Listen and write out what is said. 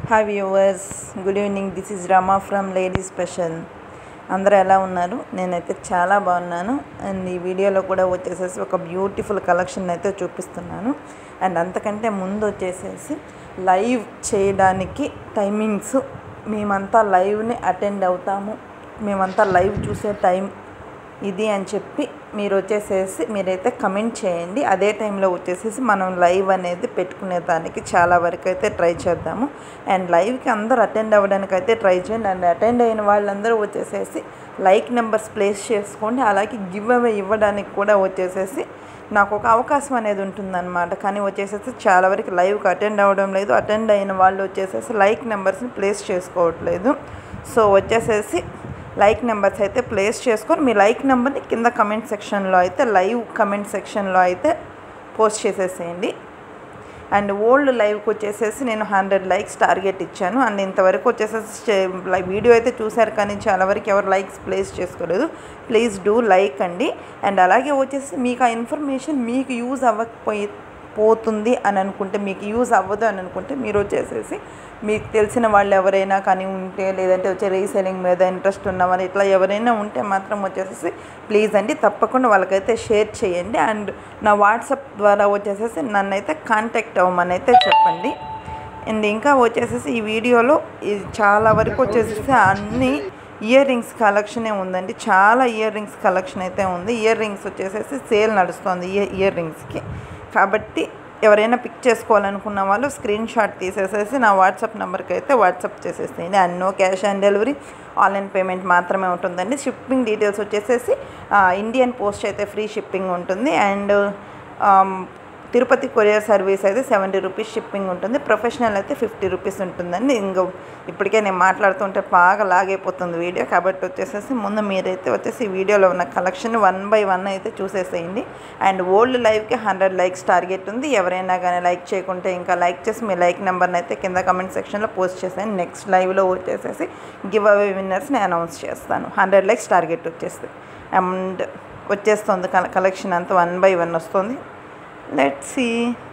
hi viewers good evening this is Rama from lady special అందరూ ఎలా ఉన్నారు నేనైతే చాలా బాగున్నాను అండ్ ఈ వీడియోలో కూడా వచ్చేసేసి ఒక బ్యూటిఫుల్ కలెక్షన్ అయితే చూపిస్తున్నాను అండ్ అంతకంటే ముందు వచ్చేసేసి లైవ్ చేయడానికి టైమింగ్స్ మేమంతా లైవ్ని అటెండ్ అవుతాము మేమంతా లైవ్ చూసే టైం ఇది అని చెప్పి మీరు వచ్చేసేసి మీరైతే కమెంట్ చేయండి అదే టైంలో వచ్చేసేసి మనం లైవ్ అనేది పెట్టుకునే దానికి చాలా వరకు అయితే ట్రై చేద్దాము అండ్ లైవ్కి అందరూ అటెండ్ అవ్వడానికి అయితే ట్రై చేయండి అండ్ అటెండ్ అయిన వాళ్ళందరూ వచ్చేసేసి లైక్ నెంబర్స్ ప్లేస్ చేసుకోండి అలాగే గివ్ అవే ఇవ్వడానికి కూడా వచ్చేసేసి నాకు ఒక అవకాశం అనేది ఉంటుందన్నమాట కానీ వచ్చేసేసి చాలా వరకు లైవ్కి అటెండ్ అవ్వడం లేదు అటెండ్ అయిన వాళ్ళు వచ్చేసేసి లైక్ నెంబర్స్ని ప్లేస్ చేసుకోవట్లేదు సో వచ్చేసేసి లైక్ నెంబర్స్ అయితే ప్లేస్ చేసుకొని మీ లైక్ నెంబర్ని కింద కమెంట్ సెక్షన్లో అయితే లైవ్ కమెంట్ సెక్షన్లో అయితే పోస్ట్ చేసేసేయండి అండ్ ఓల్డ్ లైవ్కి వచ్చేసేసి నేను హండ్రెడ్ లైక్స్ టార్గెట్ ఇచ్చాను అండ్ ఇంతవరకు వచ్చేసేసి వీడియో అయితే చూశారు కానీ చాలా వరకు ఎవరు లైక్స్ ప్లేస్ చేసుకోలేదు ప్లీజ్ డూ లైక్ అండి అండ్ అలాగే వచ్చేసి మీకు ఆ ఇన్ఫర్మేషన్ మీకు యూజ్ అవ్వకపోయి పోతుంది అని అనుకుంటే మీకు యూజ్ అవ్వదు అని అనుకుంటే మీరు వచ్చేసేసి మీకు తెలిసిన వాళ్ళు ఎవరైనా కానీ ఉంటే లేదంటే వచ్చే రీసెలింగ్ మీద ఇంట్రెస్ట్ ఉన్నవారు ఇట్లా ఎవరైనా ఉంటే మాత్రం వచ్చేసేసి ప్లీజ్ అండి తప్పకుండా వాళ్ళకైతే షేర్ చేయండి అండ్ నా వాట్సాప్ ద్వారా వచ్చేసేసి నన్ను అయితే కాంటాక్ట్ అవ్వమని అయితే చెప్పండి అండ్ ఇంకా వచ్చేసేసి ఈ వీడియోలో ఇది చాలా వరకు వచ్చేసేసి అన్ని ఇయర్ రింగ్స్ కలెక్షనే ఉందండి చాలా ఇయర్ రింగ్స్ కలెక్షన్ అయితే ఉంది ఇయర్ రింగ్స్ వచ్చేసేసి సేల్ నడుస్తుంది ఇయర్ ఇయర్ రింగ్స్కి కాబట్టి ఎవరైనా పిక్ చేసుకోవాలనుకున్న వాళ్ళు స్క్రీన్ షాట్ తీసేసేసి నా వాట్సాప్ నెంబర్కి అయితే వాట్సాప్ చేసేసేయండి and no cash on delivery online payment మాత్రమే ఉంటుందండి షిప్పింగ్ డీటెయిల్స్ వచ్చేసేసి ఇండియన్ పోస్ట్ అయితే ఫ్రీ షిప్పింగ్ ఉంటుంది అండ్ తిరుపతి కొరియర్ సర్వీస్ అయితే సెవెంటీ రూపీస్ షిప్పింగ్ ఉంటుంది ప్రొఫెషనల్ అయితే ఫిఫ్టీ రూపీస్ ఉంటుందండి ఇంకో ఇప్పటికే నేను మాట్లాడుతుంటే బాగా లాగైపోతుంది వీడియో కాబట్టి వచ్చేసేసి ముందు మీరైతే వచ్చేసి ఈ వీడియోలో ఉన్న కలెక్షన్ వన్ బై వన్ అయితే చూసేసేయండి అండ్ ఓల్డ్ లైవ్కి హండ్రెడ్ లైక్స్ టార్గెట్ ఉంది ఎవరైనా కానీ లైక్ చేయకుంటే ఇంకా లైక్ చేసి మీ లైక్ నెంబర్ని అయితే కింద కమెంట్ సెక్షన్లో పోస్ట్ చేసాను నెక్స్ట్ లైవ్లో వచ్చేసేసి గివ్ అవే విన్నర్స్ని అనౌన్స్ చేస్తాను హండ్రెడ్ లైక్స్ టార్గెట్ వచ్చేస్తుంది అండ్ వచ్చేస్తుంది కలెక్షన్ అంతా వన్ బై వన్ వస్తుంది let's see